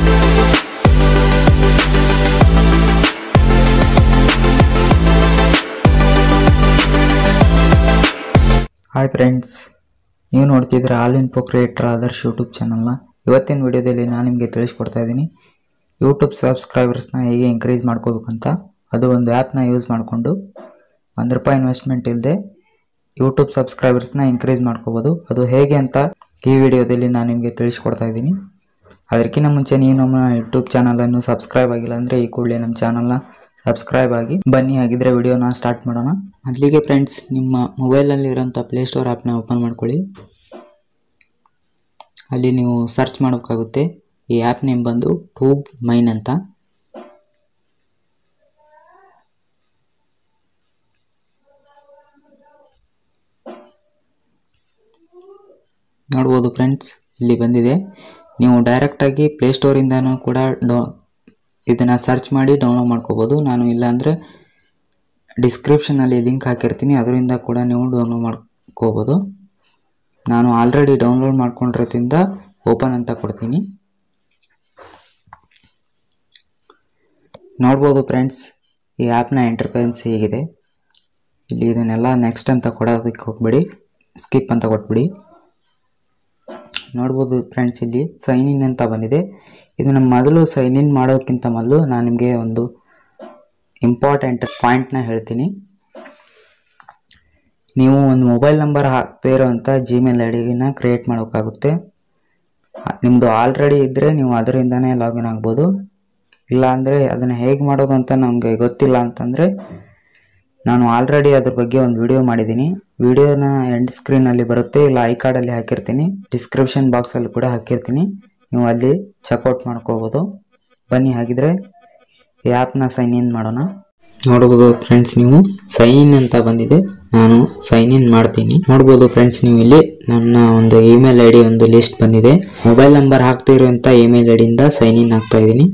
hi friends ನೀವು ನೋಡ್ತಿದ್ರೆ all info creator Adarsh YouTube ಚಾನಲ್ನ ಇವತ್ತಿನ ವಿಡಿಯೋದಲ್ಲಿ ನಾನು ನಿಮಗೆ ತಿಳಿಸ್ಕೊಡ್ತಾ ಇದ್ದೀನಿ ಯೂಟ್ಯೂಬ್ ಸಬ್ಸ್ಕ್ರೈಬರ್ಸ್ನ ಹೇಗೆ ಇನ್ಕ್ರೀಸ್ ಮಾಡ್ಕೋಬೇಕಂತ ಅದು ಒಂದು ಆ್ಯಪ್ನ ಯೂಸ್ ಮಾಡಿಕೊಂಡು ಒಂದು ರೂಪಾಯಿ ಇನ್ವೆಸ್ಟ್ಮೆಂಟ್ ಇಲ್ಲದೆ ಯೂಟ್ಯೂಬ್ ಸಬ್ಸ್ಕ್ರೈಬರ್ಸ್ನ ಇನ್ಕ್ರೀಸ್ ಮಾಡ್ಕೋಬೋದು ಅದು ಹೇಗೆ ಅಂತ ಈ ವಿಡಿಯೋದಲ್ಲಿ ನಾನು ನಿಮಗೆ ತಿಳಿಸ್ಕೊಡ್ತಾ ಇದ್ದೀನಿ ಅದಕ್ಕಿಂತ ಮುಂಚೆ ನೀವು ನಮ್ಮ ಯೂಟ್ಯೂಬ್ ಚಾನಲನ್ನು ಸಬ್ಸ್ಕ್ರೈಬ್ ಆಗಿಲ್ಲ ಅಂದರೆ ಈ ಕೂಡಲೇ ನಮ್ಮ ಚಾನಲ್ನ ಸಬ್ಸ್ಕ್ರೈಬ್ ಆಗಿ ಬನ್ನಿ ಹಾಗಿದ್ರೆ ವಿಡಿಯೋನ ಸ್ಟಾರ್ಟ್ ಮಾಡೋಣ ಮೊದಲಿಗೆ ಫ್ರೆಂಡ್ಸ್ ನಿಮ್ಮ ಮೊಬೈಲಲ್ಲಿ ಇರೋಂಥ ಪ್ಲೇಸ್ಟೋರ್ ಆ್ಯಪ್ನ ಓಪನ್ ಮಾಡ್ಕೊಳ್ಳಿ ಅಲ್ಲಿ ನೀವು ಸರ್ಚ್ ಮಾಡೋಕ್ಕಾಗುತ್ತೆ ಈ ಆ್ಯಪ್ ನೇಮ್ ಬಂದು ಟ್ಯೂಬ್ ಮೈನ್ ಅಂತ ನೋಡ್ಬೋದು ಫ್ರೆಂಡ್ಸ್ ಇಲ್ಲಿ ಬಂದಿದೆ ನೀವು ಡೈರೆಕ್ಟಾಗಿ ಪ್ಲೇಸ್ಟೋರಿಂದನೂ ಕೂಡ ಡೌ ಇದನ್ನು ಸರ್ಚ್ ಮಾಡಿ ಡೌನ್ಲೋಡ್ ಮಾಡ್ಕೋಬೋದು ನಾನು ಇಲ್ಲಾಂದರೆ ಡಿಸ್ಕ್ರಿಪ್ಷನಲ್ಲಿ ಲಿಂಕ್ ಹಾಕಿರ್ತೀನಿ ಅದರಿಂದ ಕೂಡ ನೀವು ಡೌನ್ಲೋಡ್ ಮಾಡ್ಕೋಬೋದು ನಾನು ಆಲ್ರೆಡಿ ಡೌನ್ಲೋಡ್ ಮಾಡ್ಕೊಂಡಿರೋದ್ರಿಂದ ಓಪನ್ ಅಂತ ಕೊಡ್ತೀನಿ ನೋಡ್ಬೋದು ಫ್ರೆಂಡ್ಸ್ ಈ ಆ್ಯಪ್ನ ಇಂಟರ್ಫೇನ್ಸ್ ಹೇಗಿದೆ ಇಲ್ಲಿ ಇದನ್ನೆಲ್ಲ ನೆಕ್ಸ್ಟ್ ಅಂತ ಕೊಡೋದಕ್ಕೆ ಹೋಗ್ಬೇಡಿ ಸ್ಕಿಪ್ ಅಂತ ಕೊಟ್ಬಿಡಿ ನೋಡ್ಬೋದು ಫ್ರೆಂಡ್ಸ್ ಇಲ್ಲಿ ಸೈನ್ ಇನ್ ಅಂತ ಬಂದಿದೆ ಇದನ್ನು ಮೊದಲು ಸೈನ್ ಇನ್ ಮಾಡೋಕ್ಕಿಂತ ಮೊದಲು ನಾನು ನಿಮಗೆ ಒಂದು ಇಂಪಾರ್ಟೆಂಟ್ ಪಾಯಿಂಟ್ನ ಹೇಳ್ತೀನಿ ನೀವು ಒಂದು ಮೊಬೈಲ್ ನಂಬರ್ ಹಾಕ್ತಾ ಇರೋವಂಥ ಜಿಮೇಲ್ ಐ ಡಿನ ಕ್ರಿಯೇಟ್ ಮಾಡೋಕ್ಕಾಗುತ್ತೆ ನಿಮ್ಮದು ಆಲ್ರೆಡಿ ಇದ್ದರೆ ನೀವು ಅದರಿಂದನೇ ಲಾಗಿನ್ ಆಗ್ಬೋದು ಇಲ್ಲ ಅಂದರೆ ಅದನ್ನು ಹೇಗೆ ಮಾಡೋದು ಅಂತ ನಮಗೆ ಗೊತ್ತಿಲ್ಲ ಅಂತಂದರೆ ನಾನು ಆಲ್ರೆಡಿ ಅದ್ರ ಬಗ್ಗೆ ಒಂದು ವಿಡಿಯೋ ಮಾಡಿದ್ದೀನಿ ವಿಡಿಯೋನ ಎಂಡ್ ಸ್ಕ್ರೀನಲ್ಲಿ ಬರುತ್ತೆ ಇಲ್ಲ ಐ ಕಾರ್ಡಲ್ಲಿ ಹಾಕಿರ್ತೀನಿ ಡಿಸ್ಕ್ರಿಪ್ಷನ್ ಬಾಕ್ಸಲ್ಲಿ ಕೂಡ ಹಾಕಿರ್ತೀನಿ ನೀವು ಅಲ್ಲಿ ಚೆಕ್ಔಟ್ ಮಾಡ್ಕೋಬೋದು ಬನ್ನಿ ಹಾಗಿದ್ರೆ ಈ ಆ್ಯಪ್ನ ಸೈನ್ ಇನ್ ಮಾಡೋಣ ನೋಡ್ಬೋದು ಫ್ರೆಂಡ್ಸ್ ನೀವು ಸೈನ್ ಇನ್ ಅಂತ ಬಂದಿದೆ ನಾನು ಸೈನ್ ಇನ್ ಮಾಡ್ತೀನಿ ನೋಡ್ಬೋದು ಫ್ರೆಂಡ್ಸ್ ನೀವು ಇಲ್ಲಿ ನನ್ನ ಒಂದು ಇಮೇಲ್ ಐ ಡಿ ಒಂದು ಲಿಸ್ಟ್ ಬಂದಿದೆ ಮೊಬೈಲ್ ನಂಬರ್ ಹಾಕ್ತಿರುವಂಥ ಇಮೇಲ್ ಐ ಡಿಯಿಂದ ಸೈನ್ ಇನ್ ಆಗ್ತಾ ಇದ್ದೀನಿ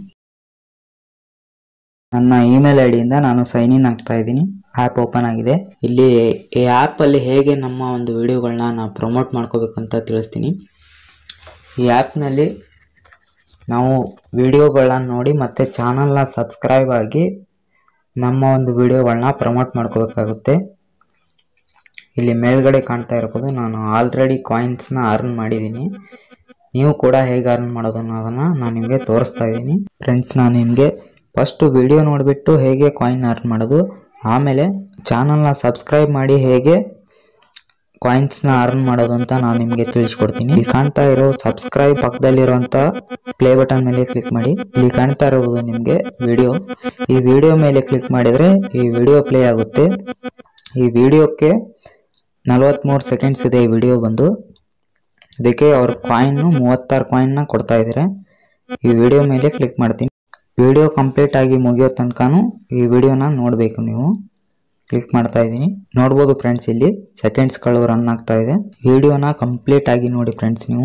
ನನ್ನ ಇಮೇಲ್ ಐ ಡಿಯಿಂದ ನಾನು ಸೈನ್ ಇನ್ ಆಗ್ತಾ ಇದ್ದೀನಿ ಆ್ಯಪ್ ಓಪನ್ ಆಗಿದೆ ಇಲ್ಲಿ ಈ ಆ್ಯಪಲ್ಲಿ ಹೇಗೆ ನಮ್ಮ ಒಂದು ವಿಡಿಯೋಗಳನ್ನ ನಾವು ಪ್ರಮೋಟ್ ಮಾಡ್ಕೋಬೇಕಂತ ತಿಳಿಸ್ತೀನಿ ಈ ಆ್ಯಪ್ನಲ್ಲಿ ನಾವು ವಿಡಿಯೋಗಳನ್ನ ನೋಡಿ ಮತ್ತು ಚಾನಲ್ನ ಸಬ್ಸ್ಕ್ರೈಬ್ ಆಗಿ ನಮ್ಮ ಒಂದು ವಿಡಿಯೋಗಳನ್ನ ಪ್ರಮೋಟ್ ಮಾಡ್ಕೋಬೇಕಾಗುತ್ತೆ ಇಲ್ಲಿ ಮೇಲ್ಗಡೆ ಕಾಣ್ತಾ ಇರ್ಬೋದು ನಾನು ಆಲ್ರೆಡಿ ಕಾಯಿನ್ಸ್ನ ಅರ್ನ್ ಮಾಡಿದ್ದೀನಿ ನೀವು ಕೂಡ ಹೇಗೆ ಅರ್ನ್ ಮಾಡೋದು ಅನ್ನೋದನ್ನು ನಾನು ನಿಮಗೆ ತೋರಿಸ್ತಾ ಇದ್ದೀನಿ ಫ್ರೆಂಡ್ಸ್ ನಾನು ನಿಮಗೆ ಫಸ್ಟು ವಿಡಿಯೋ ನೋಡಿಬಿಟ್ಟು ಹೇಗೆ ಕಾಯಿನ್ ಅರ್ನ್ ಮಾಡೋದು ಆಮೇಲೆ ಚಾನಲ್ನ ಸಬ್ಸ್ಕ್ರೈಬ್ ಮಾಡಿ ಹೇಗೆ ಕಾಯಿನ್ಸ್ನ ಅರ್ನ್ ಮಾಡೋದು ಅಂತ ನಾನು ನಿಮಗೆ ತಿಳಿಸ್ಕೊಡ್ತೀನಿ ಇಲ್ಲಿ ಕಾಣ್ತಾ ಇರೋ ಸಬ್ಸ್ಕ್ರೈಬ್ ಪಕ್ಕದಲ್ಲಿರುವಂಥ ಪ್ಲೇ ಬಟನ್ ಮೇಲೆ ಕ್ಲಿಕ್ ಮಾಡಿ ಇಲ್ಲಿ ಕಾಣ್ತಾ ಇರೋದು ನಿಮಗೆ ವಿಡಿಯೋ ಈ ವಿಡಿಯೋ ಮೇಲೆ ಕ್ಲಿಕ್ ಮಾಡಿದರೆ ಈ ವಿಡಿಯೋ ಪ್ಲೇ ಆಗುತ್ತೆ ಈ ವಿಡಿಯೋಕ್ಕೆ ನಲವತ್ತ್ಮೂರು ಸೆಕೆಂಡ್ಸ್ ಇದೆ ಈ ವಿಡಿಯೋ ಬಂದು ಇದಕ್ಕೆ ಅವ್ರ ಕಾಯಿನ್ನು ಮೂವತ್ತಾರು ಕಾಯಿನ್ನ ಕೊಡ್ತಾ ಇದ್ದಾರೆ ಈ ವಿಡಿಯೋ ಮೇಲೆ ಕ್ಲಿಕ್ ಮಾಡ್ತೀನಿ ವಿಡಿಯೋ ಕಂಪ್ಲೀಟ್ ಆಗಿ ಮುಗಿಯೋ ತನಕನೂ ಈ ವಿಡಿಯೋನ ನೋಡಬೇಕು ನೀವು ಕ್ಲಿಕ್ ಮಾಡ್ತಾ ಇದ್ದೀನಿ ನೋಡ್ಬೋದು ಫ್ರೆಂಡ್ಸ್ ಇಲ್ಲಿ ಸೆಕೆಂಡ್ಸ್ಗಳು ರನ್ ಆಗ್ತಾ ಇದೆ ವಿಡಿಯೋನ ಕಂಪ್ಲೀಟ್ ಆಗಿ ನೋಡಿ ಫ್ರೆಂಡ್ಸ್ ನೀವು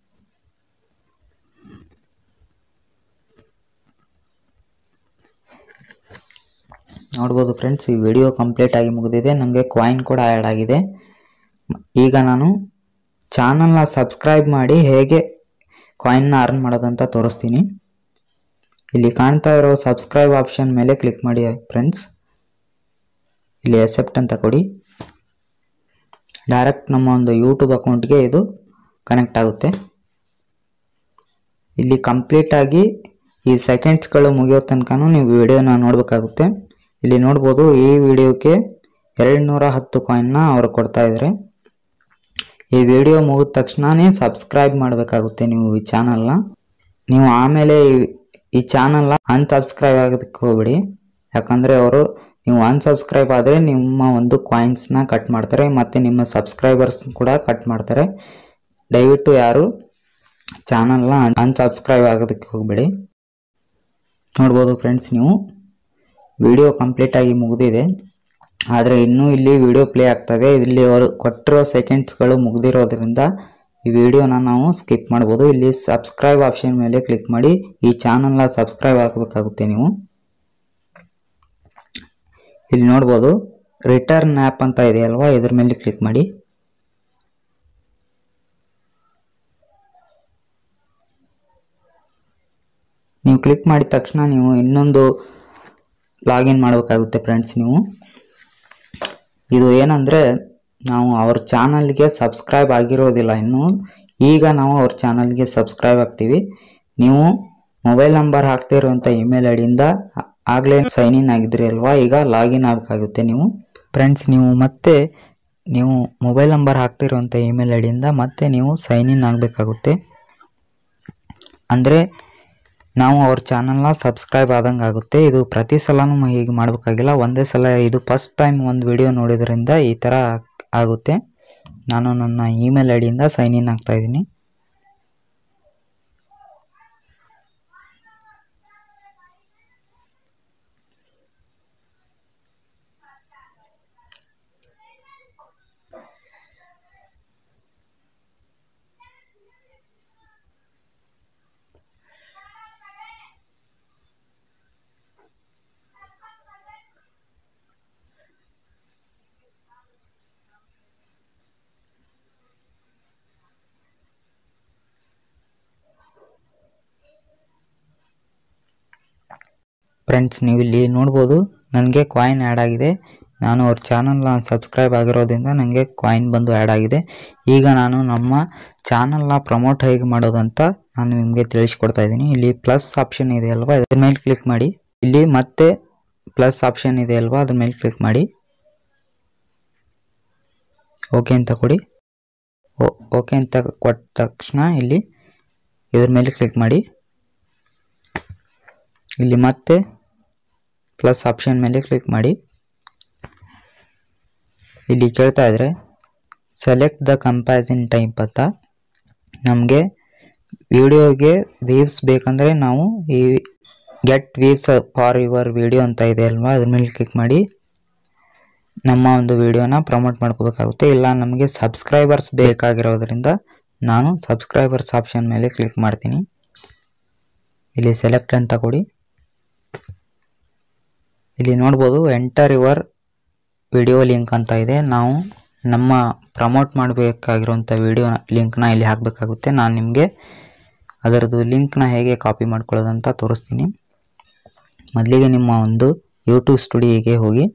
ನೋಡ್ಬೋದು ಫ್ರೆಂಡ್ಸ್ ಈ ವಿಡಿಯೋ ಕಂಪ್ಲೀಟ್ ಆಗಿ ಮುಗಿದಿದೆ ನನಗೆ ಕಾಯಿನ್ ಕೂಡ ಆ್ಯಡ್ ಆಗಿದೆ ಈಗ ನಾನು ಚಾನಲ್ನ ಸಬ್ಸ್ಕ್ರೈಬ್ ಮಾಡಿ ಹೇಗೆ ಕಾಯಿನ್ನ ಅರ್ನ್ ಮಾಡೋದಂತ ತೋರಿಸ್ತೀನಿ ಇಲ್ಲಿ ಕಾಣ್ತಾ ಇರೋ ಸಬ್ಸ್ಕ್ರೈಬ್ ಆಪ್ಷನ್ ಮೇಲೆ ಕ್ಲಿಕ್ ಮಾಡಿ ಫ್ರೆಂಡ್ಸ್ ಇಲ್ಲಿ ಎಸೆಪ್ಟ್ ಅಂತ ಕೊಡಿ ಡೈರೆಕ್ಟ್ ನಮ್ಮ ಒಂದು ಯೂಟ್ಯೂಬ್ ಅಕೌಂಟ್ಗೆ ಇದು ಕನೆಕ್ಟ್ ಆಗುತ್ತೆ ಇಲ್ಲಿ ಕಂಪ್ಲೀಟಾಗಿ ಈ ಸೆಕೆಂಡ್ಸ್ಗಳು ಮುಗಿಯೋ ತನಕನೂ ನೀವು ವಿಡಿಯೋನ ನೋಡಬೇಕಾಗುತ್ತೆ ಇಲ್ಲಿ ನೋಡ್ಬೋದು ಈ ವಿಡಿಯೋಕ್ಕೆ ಎರಡು ನೂರ ಹತ್ತು ಕಾಯಿನ್ನ ಅವರು ಕೊಡ್ತಾ ಇದ್ದಾರೆ ಈ ವಿಡಿಯೋ ಮುಗಿದ ತಕ್ಷಣವೇ ಸಬ್ಸ್ಕ್ರೈಬ್ ಮಾಡಬೇಕಾಗುತ್ತೆ ನೀವು ಈ ಚಾನಲ್ನ ನೀವು ಆಮೇಲೆ ಈ ಚಾನಲ್ನ ಅನ್ಸಬ್ಸ್ಕ್ರೈಬ್ ಆಗೋದಕ್ಕೆ ಹೋಗ್ಬೇಡಿ ಯಾಕಂದರೆ ಅವರು ನೀವು ಅನ್ಸಬ್ಸ್ಕ್ರೈಬ್ ಆದರೆ ನಿಮ್ಮ ಒಂದು ಕಾಯಿನ್ಸ್ನ ಕಟ್ ಮಾಡ್ತಾರೆ ಮತ್ತು ನಿಮ್ಮ ಸಬ್ಸ್ಕ್ರೈಬರ್ಸ್ ಕೂಡ ಕಟ್ ಮಾಡ್ತಾರೆ ದಯವಿಟ್ಟು ಯಾರು ಚಾನಲ್ನ ಅನ್ಸಬ್ಸ್ಕ್ರೈಬ್ ಆಗೋದಕ್ಕೆ ಹೋಗಬೇಡಿ ನೋಡ್ಬೋದು ಫ್ರೆಂಡ್ಸ್ ನೀವು ವಿಡಿಯೋ ಕಂಪ್ಲೀಟಾಗಿ ಮುಗಿದಿದೆ ಆದರೆ ಇನ್ನೂ ಇಲ್ಲಿ ವಿಡಿಯೋ ಪ್ಲೇ ಆಗ್ತದೆ ಇಲ್ಲಿ ಅವರು ಕೊಟ್ಟಿರೋ ಸೆಕೆಂಡ್ಸ್ಗಳು ಮುಗ್ದಿರೋದ್ರಿಂದ ಈ ವಿಡಿಯೋನ ನಾವು ಸ್ಕಿಪ್ ಮಾಡ್ಬೋದು ಇಲ್ಲಿ ಸಬ್ಸ್ಕ್ರೈಬ್ ಆಪ್ಷನ್ ಮೇಲೆ ಕ್ಲಿಕ್ ಮಾಡಿ ಈ ಚಾನಲ್ನ ಸಬ್ಸ್ಕ್ರೈಬ್ ಆಗಬೇಕಾಗುತ್ತೆ ನೀವು ಇಲ್ಲಿ ನೋಡ್ಬೋದು ರಿಟರ್ನ್ ಆ್ಯಪ್ ಅಂತ ಇದೆ ಅಲ್ವಾ ಇದ್ರ ಮೇಲೆ ಕ್ಲಿಕ್ ಮಾಡಿ ನೀವು ಕ್ಲಿಕ್ ಮಾಡಿದ ತಕ್ಷಣ ನೀವು ಇನ್ನೊಂದು ಲಾಗಿನ್ ಮಾಡಬೇಕಾಗುತ್ತೆ ಫ್ರೆಂಡ್ಸ್ ನೀವು ಇದು ಏನಂದರೆ ನಾವು ಅವ್ರ ಚಾನಲ್ಗೆ ಸಬ್ಸ್ಕ್ರೈಬ್ ಆಗಿರೋದಿಲ್ಲ ಇನ್ನು ಈಗ ನಾವು ಅವ್ರ ಚಾನಲ್ಗೆ ಸಬ್ಸ್ಕ್ರೈಬ್ ಆಗ್ತೀವಿ ನೀವು ಮೊಬೈಲ್ ನಂಬರ್ ಹಾಕ್ತಿರುವಂಥ ಇಮೇಲ್ ಐ ಡಿಯಿಂದ ಆಗಲೇ ಸೈನ್ ಇನ್ ಆಗಿದ್ರಿ ಅಲ್ವಾ ಈಗ ಲಾಗಿನ್ ಆಗಬೇಕಾಗುತ್ತೆ ನೀವು ಫ್ರೆಂಡ್ಸ್ ನೀವು ಮತ್ತೆ ನೀವು ಮೊಬೈಲ್ ನಂಬರ್ ಹಾಕ್ತಿರುವಂಥ ಇಮೇಲ್ ಐ ಡಿಯಿಂದ ಮತ್ತೆ ನೀವು ಸೈನ್ ಇನ್ ಆಗಬೇಕಾಗುತ್ತೆ ಅಂದರೆ ನಾವು ಅವ್ರ ಚಾನಲ್ನ ಸಬ್ಸ್ಕ್ರೈಬ್ ಆದಂಗೆ ಆಗುತ್ತೆ ಇದು ಪ್ರತಿ ಸಲನೂ ಹೀಗೆ ಮಾಡಬೇಕಾಗಿಲ್ಲ ಒಂದೇ ಸಲ ಇದು ಫಸ್ಟ್ ಟೈಮ್ ಒಂದು ವಿಡಿಯೋ ನೋಡಿದ್ರಿಂದ ಈ ಥರ ಆಗುತ್ತೆ ನಾನು ನನ್ನ ಇಮೇಲ್ ಐ ಡಿಯಿಂದ ಸೈನ್ ಇನ್ ಆಗ್ತಾ ಇದ್ದೀನಿ ಫ್ರೆಂಡ್ಸ್ ನೀವು ಇಲ್ಲಿ ನೋಡ್ಬೋದು ನನಗೆ ಕಾಯಿನ್ ಆ್ಯಡ್ ಆಗಿದೆ ನಾನು ಅವ್ರ ಚಾನಲ್ನ ಸಬ್ಸ್ಕ್ರೈಬ್ ಆಗಿರೋದ್ರಿಂದ ನನಗೆ ಕಾಯಿನ್ ಬಂದು ಆ್ಯಡ್ ಆಗಿದೆ ಈಗ ನಾನು ನಮ್ಮ ಚಾನಲ್ನ ಪ್ರಮೋಟ್ ಹೇಗೆ ಮಾಡೋದು ಅಂತ ನಾನು ನಿಮಗೆ ತಿಳಿಸ್ಕೊಡ್ತಾ ಇದ್ದೀನಿ ಇಲ್ಲಿ ಪ್ಲಸ್ ಆಪ್ಷನ್ ಇದೆ ಅಲ್ವಾ ಅದ್ರ ಮೇಲೆ ಕ್ಲಿಕ್ ಮಾಡಿ ಇಲ್ಲಿ ಮತ್ತೆ ಪ್ಲಸ್ ಆಪ್ಷನ್ ಇದೆ ಅಲ್ವಾ ಅದ್ರ ಮೇಲೆ ಕ್ಲಿಕ್ ಮಾಡಿ ಓಕೆ ಅಂತ ಕೊಡಿ ಓಕೆ ಅಂತ ಕೊಟ್ಟ ತಕ್ಷಣ ಇಲ್ಲಿ ಇದ್ರ ಮೇಲೆ ಕ್ಲಿಕ್ ಮಾಡಿ ಇಲ್ಲಿ ಮತ್ತೆ ಪ್ಲಸ್ ಆಪ್ಷನ್ ಮೇಲೆ ಕ್ಲಿಕ್ ಮಾಡಿ ಇಲ್ಲಿ ಕೇಳ್ತಾ ಇದ್ರೆ ಸೆಲೆಕ್ಟ್ ದ ಕಂಪ್ಯಾರಿಸನ್ ಟೈಪ್ ಅಂತ ನಮಗೆ ವಿಡಿಯೋಗೆ ವೀವ್ಸ್ ಬೇಕಂದರೆ ನಾವು ಈ get views for your video ಅಂತ ಇದೆ ಅಲ್ವಾ ಅದ್ರ ಮೇಲೆ ಕ್ಲಿಕ್ ಮಾಡಿ ನಮ್ಮ ಒಂದು ವಿಡಿಯೋನ ಪ್ರಮೋಟ್ ಮಾಡ್ಕೋಬೇಕಾಗುತ್ತೆ ಇಲ್ಲ ನಮಗೆ ಸಬ್ಸ್ಕ್ರೈಬರ್ಸ್ ಬೇಕಾಗಿರೋದ್ರಿಂದ ನಾನು ಸಬ್ಸ್ಕ್ರೈಬರ್ಸ್ ಆಪ್ಷನ್ ಮೇಲೆ ಕ್ಲಿಕ್ ಮಾಡ್ತೀನಿ ಇಲ್ಲಿ ಸೆಲೆಕ್ಟ್ ಅಂತ ಕೊಡಿ ಇಲ್ಲಿ ನೋಡ್ಬೋದು ಎಂಟರ್ ಯುವರ್ ವಿಡಿಯೋ ಲಿಂಕ್ ಅಂತ ಇದೆ ನಾವು ನಮ್ಮ ಪ್ರಮೋಟ್ ಮಾಡಬೇಕಾಗಿರುವಂಥ ವಿಡಿಯೋ ಲಿಂಕ್ನ ಇಲ್ಲಿ ಹಾಕಬೇಕಾಗುತ್ತೆ ನಾನು ನಿಮಗೆ ಅದರದ್ದು ಲಿಂಕ್ನ ಹೇಗೆ ಕಾಪಿ ಮಾಡ್ಕೊಳ್ಳೋದಂತ ತೋರಿಸ್ತೀನಿ ಮೊದಲಿಗೆ ನಿಮ್ಮ ಒಂದು ಯೂಟ್ಯೂಬ್ ಸ್ಟುಡಿಯೋಗೆ ಹೋಗಿ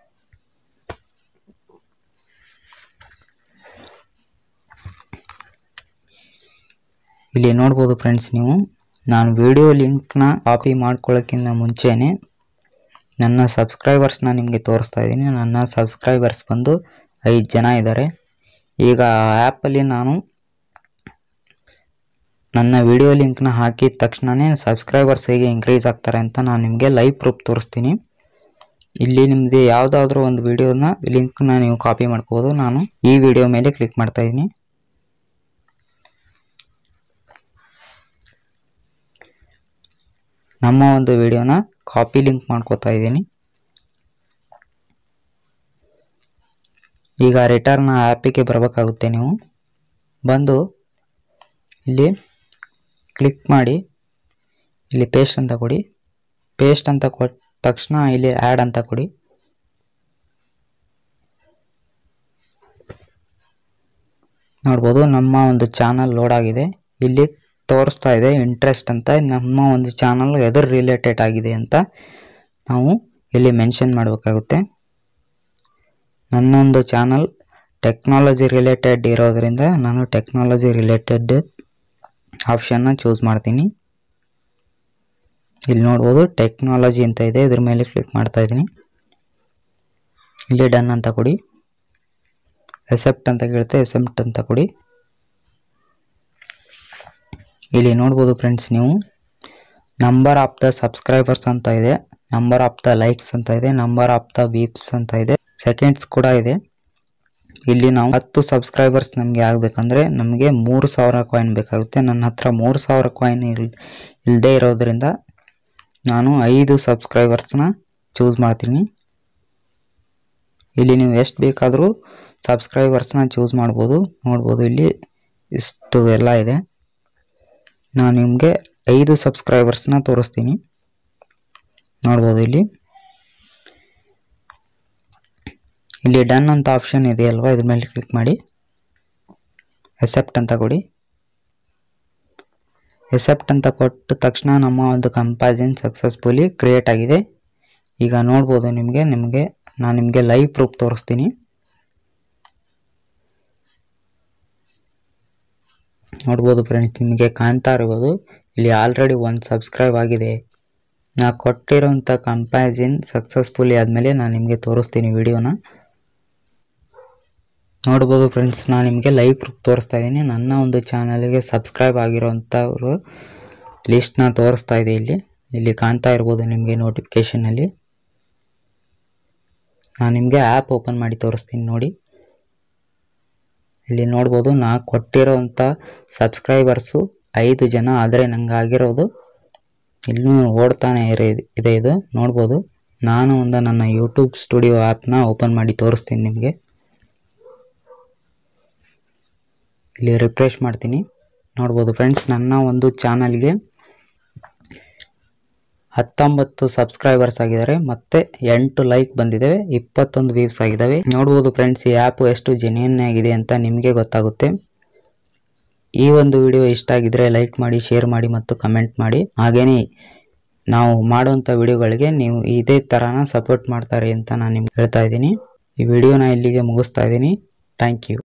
ಇಲ್ಲಿ ನೋಡ್ಬೋದು ಫ್ರೆಂಡ್ಸ್ ನೀವು ನಾನು ವಿಡಿಯೋ ಲಿಂಕ್ನ ಕಾಪಿ ಮಾಡ್ಕೊಳ್ಳೋಕ್ಕಿಂತ ಮುಂಚೆನೇ ನನ್ನ ಸಬ್ಸ್ಕ್ರೈಬರ್ಸ್ನ ನಿಮಗೆ ತೋರಿಸ್ತಾ ಇದ್ದೀನಿ ನನ್ನ ಸಬ್ಸ್ಕ್ರೈಬರ್ಸ್ ಬಂದು ಐದು ಜನ ಇದ್ದಾರೆ ಈಗ ಆ್ಯಪಲ್ಲಿ ನಾನು ನನ್ನ ವಿಡಿಯೋ ಲಿಂಕ್ನ ಹಾಕಿದ ತಕ್ಷಣವೇ ಸಬ್ಸ್ಕ್ರೈಬರ್ಸ್ ಹೇಗೆ ಇನ್ಕ್ರೀಸ್ ಆಗ್ತಾರೆ ಅಂತ ನಾನು ನಿಮಗೆ ಲೈವ್ ಪ್ರೂಫ್ ತೋರಿಸ್ತೀನಿ ಇಲ್ಲಿ ನಿಮ್ಮದು ಯಾವುದಾದ್ರೂ ಒಂದು ವಿಡಿಯೋನ ಲಿಂಕ್ನ ನೀವು ಕಾಪಿ ಮಾಡ್ಕೋಬೋದು ನಾನು ಈ ವಿಡಿಯೋ ಮೇಲೆ ಕ್ಲಿಕ್ ಮಾಡ್ತಾ ಇದ್ದೀನಿ ನಮ್ಮ ಒಂದು ವಿಡಿಯೋನ ಕಾಪಿ ಲಿಂಕ್ ಮಾಡ್ಕೋತಾ ಇದ್ದೀನಿ ಈಗ ರಿಟರ್ನ್ ಆ್ಯಪಿಗೆ ಬರಬೇಕಾಗುತ್ತೆ ನೀವು ಬಂದು ಇಲ್ಲಿ ಕ್ಲಿಕ್ ಮಾಡಿ ಇಲ್ಲಿ ಪೇಸ್ಟ್ ಅಂತ ಕೊಡಿ ಪೇಸ್ಟ್ ಅಂತ ಕೊಟ್ಟ ತಕ್ಷಣ ಇಲ್ಲಿ ಆ್ಯಡ್ ಅಂತ ಕೊಡಿ ನೋಡ್ಬೋದು ನಮ್ಮ ಒಂದು ಚಾನಲ್ ಲೋಡ್ ಆಗಿದೆ ಇಲ್ಲಿ ತೋರಿಸ್ತಾ ಇದೆ ಇಂಟ್ರೆಸ್ಟ್ ಅಂತ ನಮ್ಮ ಒಂದು ಚಾನಲ್ ಎದರ್ ರಿಲೇಟೆಡ್ ಆಗಿದೆ ಅಂತ ನಾವು ಇಲ್ಲಿ ಮೆನ್ಷನ್ ಮಾಡಬೇಕಾಗುತ್ತೆ ನನ್ನೊಂದು ಚಾನಲ್ ಟೆಕ್ನಾಲಜಿ ರಿಲೇಟೆಡ್ ಇರೋದ್ರಿಂದ ನಾನು ಟೆಕ್ನಾಲಜಿ ರಿಲೇಟೆಡ್ ಆಪ್ಷನ್ನ ಚೂಸ್ ಮಾಡ್ತೀನಿ ಇಲ್ಲಿ ನೋಡ್ಬೋದು ಟೆಕ್ನಾಲಜಿ ಅಂತ ಇದೆ ಇದ್ರ ಮೇಲೆ ಕ್ಲಿಕ್ ಮಾಡ್ತಾ ಇದ್ದೀನಿ ಇಲ್ಲಿ ಡನ್ ಅಂತ ಕೊಡಿ ಎಸೆಪ್ಟ್ ಅಂತ ಕೇಳುತ್ತೆ ಎಸೆಪ್ಟ್ ಅಂತ ಕೊಡಿ ಇಲ್ಲಿ ನೋಡ್ಬೋದು ಫ್ರೆಂಡ್ಸ್ ನೀವು ನಂಬರ್ ಆಫ್ ದ ಸಬ್ಸ್ಕ್ರೈಬರ್ಸ್ ಅಂತ ಇದೆ ನಂಬರ್ ಆಫ್ ದ ಲೈಕ್ಸ್ ಅಂತ ಇದೆ ನಂಬರ್ ಆಫ್ ದ ವೀಪ್ಸ್ ಅಂತ ಇದೆ ಸೆಕೆಂಡ್ಸ್ ಕೂಡ ಇದೆ ಇಲ್ಲಿ ನಾವು ಹತ್ತು ಸಬ್ಸ್ಕ್ರೈಬರ್ಸ್ ನಮಗೆ ಆಗಬೇಕಂದ್ರೆ ನಮಗೆ ಮೂರು ಸಾವಿರ ಕಾಯಿನ್ ಬೇಕಾಗುತ್ತೆ ನನ್ನ ಹತ್ರ ಮೂರು ಸಾವಿರ ಕಾಯಿನ್ ಇಲ್ ಇಲ್ಲದೆ ಇರೋದ್ರಿಂದ ನಾನು ಐದು ಸಬ್ಸ್ಕ್ರೈಬರ್ಸ್ನ ಚೂಸ್ ಮಾಡ್ತೀನಿ ಇಲ್ಲಿ ನೀವು ಎಷ್ಟು ಬೇಕಾದರೂ ಸಬ್ಸ್ಕ್ರೈಬರ್ಸ್ನ ಚೂಸ್ ಮಾಡ್ಬೋದು ನೋಡ್ಬೋದು ಇಲ್ಲಿ ಇಷ್ಟು ಎಲ್ಲ ಇದೆ ನಾನು ನಿಮಗೆ ಐದು ಸಬ್ಸ್ಕ್ರೈಬರ್ಸ್ನ ತೋರಿಸ್ತೀನಿ ನೋಡ್ಬೋದು ಇಲ್ಲಿ ಇಲ್ಲಿ ಡನ್ ಅಂತ ಆಪ್ಷನ್ ಇದೆ ಅಲ್ವಾ ಇದ್ರ ಮೇಲೆ ಕ್ಲಿಕ್ ಮಾಡಿ ಅಕ್ಸೆಪ್ಟ್ ಅಂತ ಕೊಡಿ ಎಸೆಪ್ಟ್ ಅಂತ ಕೊಟ್ಟ ತಕ್ಷಣ ನಮ್ಮ ಒಂದು ಕಂಪಾಸಿನ್ ಸಕ್ಸಸ್ಫುಲಿ ಕ್ರಿಯೇಟ್ ಆಗಿದೆ ಈಗ ನೋಡ್ಬೋದು ನಿಮಗೆ ನಿಮಗೆ ನಾನು ನಿಮಗೆ ಲೈವ್ ಪ್ರೂಫ್ ತೋರಿಸ್ತೀನಿ ನೋಡ್ಬೋದು ಫ್ರೆಂಡ್ಸ್ ನಿಮಗೆ ಕಾಣ್ತಾ ಇರ್ಬೋದು ಇಲ್ಲಿ ಆಲ್ರೆಡಿ ಒಂದು ಸಬ್ಸ್ಕ್ರೈಬ್ ಆಗಿದೆ ನಾ ಕೊಟ್ಟಿರೋಂಥ ಕಂಪ್ಯಾರಿಸನ್ ಸಕ್ಸಸ್ಫುಲಿ ಆದಮೇಲೆ ನಾನು ನಿಮಗೆ ತೋರಿಸ್ತೀನಿ ವಿಡಿಯೋನ ನೋಡ್ಬೋದು ಫ್ರೆಂಡ್ಸ್ ನಾನು ನಿಮಗೆ ಲೈವ್ ಪ್ರೂಫ್ ತೋರಿಸ್ತಾ ಇದ್ದೀನಿ ನನ್ನ ಒಂದು ಚಾನಲ್ಗೆ ಸಬ್ಸ್ಕ್ರೈಬ್ ಆಗಿರೋಂಥವ್ರು ಲಿಸ್ಟ್ನ ತೋರಿಸ್ತಾ ಇದೆ ಇಲ್ಲಿ ಇಲ್ಲಿ ಕಾಣ್ತಾ ಇರ್ಬೋದು ನಿಮಗೆ ನೋಟಿಫಿಕೇಷನಲ್ಲಿ ನಾನು ನಿಮಗೆ ಆ್ಯಪ್ ಓಪನ್ ಮಾಡಿ ತೋರಿಸ್ತೀನಿ ನೋಡಿ ಇಲ್ಲಿ ನೋಡ್ಬೋದು ನಾ ಕೊಟ್ಟಿರೋಂಥ ಸಬ್ಸ್ಕ್ರೈಬರ್ಸು ಐದು ಜನ ಆದರೆ ನಂಗೆ ಆಗಿರೋದು ಇನ್ನೂ ಓಡ್ತಾನೆ ಇರೋ ಇದೆ ಇದು ನೋಡ್ಬೋದು ನಾನು ಒಂದು ನನ್ನ ಯೂಟ್ಯೂಬ್ ಸ್ಟುಡಿಯೋ ಆ್ಯಪ್ನ ಓಪನ್ ಮಾಡಿ ತೋರಿಸ್ತೀನಿ ನಿಮಗೆ ಇಲ್ಲಿ ರಿಫ್ರೆಶ್ ಮಾಡ್ತೀನಿ ನೋಡ್ಬೋದು ಫ್ರೆಂಡ್ಸ್ ನನ್ನ ಒಂದು ಚಾನಲ್ಗೆ ಹತ್ತೊಂಬತ್ತು ಸಬ್ಸ್ಕ್ರೈಬರ್ಸ್ ಆಗಿದ್ದಾರೆ ಮತ್ತೆ ಎಂಟು ಲೈಕ್ ಬಂದಿದ್ದಾವೆ ಇಪ್ಪತ್ತೊಂದು ವ್ಯೂಸ್ ಆಗಿದ್ದಾವೆ ನೋಡ್ಬೋದು ಫ್ರೆಂಡ್ಸ್ ಈ ಆ್ಯಪ್ ಎಷ್ಟು ಜೆನ್ಯೂನ್ ಆಗಿದೆ ಅಂತ ನಿಮಗೆ ಗೊತ್ತಾಗುತ್ತೆ ಈ ಒಂದು ವಿಡಿಯೋ ಇಷ್ಟ ಆಗಿದ್ರೆ ಲೈಕ್ ಮಾಡಿ ಶೇರ್ ಮಾಡಿ ಮತ್ತು ಕಮೆಂಟ್ ಮಾಡಿ ಹಾಗೇನೇ ನಾವು ಮಾಡುವಂಥ ವಿಡಿಯೋಗಳಿಗೆ ನೀವು ಇದೇ ಥರನ ಸಪೋರ್ಟ್ ಮಾಡ್ತಾರೆ ಅಂತ ನಾನು ನಿಮ್ಗೆ ಹೇಳ್ತಾ ಇದ್ದೀನಿ ಈ ವಿಡಿಯೋನ ಇಲ್ಲಿಗೆ ಮುಗಿಸ್ತಾ ಇದ್ದೀನಿ ಥ್ಯಾಂಕ್ ಯು